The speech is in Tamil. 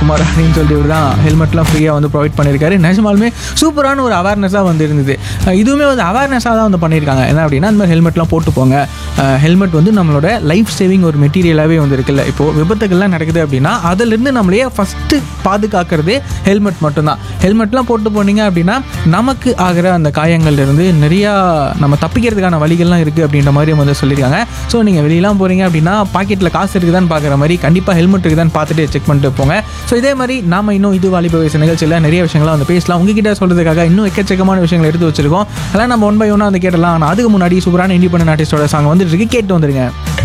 குமார் அப்படின்னு சொல்லிட்டு இவர் தான் ஹெல்மெட்லாம் ஃப்ரீயாக வந்து ப்ரொவைட் பண்ணியிருக்காரு நிஜமாலுமே சூப்பரான ஒரு அவேர்னஸாக வந்து இருந்தது அஹ் இதுவுமே வந்து அவேர்னஸாக தான் வந்து பண்ணியிருக்காங்க என்ன அப்படின்னா இந்த மாதிரி ஹெல்மெட்லாம் போட்டு போங்க ஹெல்மெட் வந்து நம்மளோட லைஃப் சேவிங் ஒரு மெட்டீரியலாகவே வந்து இருக்குல்ல இப்போது விபத்துகள்லாம் நடக்குது அப்படின்னா அதிலிருந்து நம்மளையே ஃபஸ்ட்டு பாதுகாக்கிறதே ஹெல்மெட் மட்டும்தான் ஹெல்மெட்லாம் போட்டு போனீங்க அப்படின்னா நமக்கு ஆகிற அந்த காயங்கள்லேருந்து நிறையா நம்ம தப்பிக்கிறதுக்கான வழிகள்லாம் இருக்குது அப்படின்ற மாதிரி வந்து சொல்லியிருக்காங்க ஸோ நீங்கள் வெளியெல்லாம் போகிறீங்க அப்படின்னா பாக்கெட்டில் காசு இருக்குதான்னு பார்க்குற மாதிரி கண்டிப்பாக ஹெல்மெட் இருக்குதான்னு பார்த்துட்டு செக் பண்ணிட்டு போங்க ஸோ இதே மாதிரி நாம இன்னும் இது வாலிப வயசு நிகழ்ச்சியில் நிறைய விஷயங்களை வந்து பேசலாம் உங்ககிட்ட சொல்கிறதுக்காக இன்னும் எக்கச்சக்கமான விஷயங்களை எடுத்து வச்சிருக்கோம் அதெல்லாம் நம்ம ஒன் பை ஒன்னாக வந்து கேட்டலாம் ஆனால் அதுக்கு முன்னாடி சூப்பரான இண்டிபெண்டன்ட் ஆர்டிஸ்டோட சாங் வந்துட்டு இருக்கு கேட்டு வந்துருங்க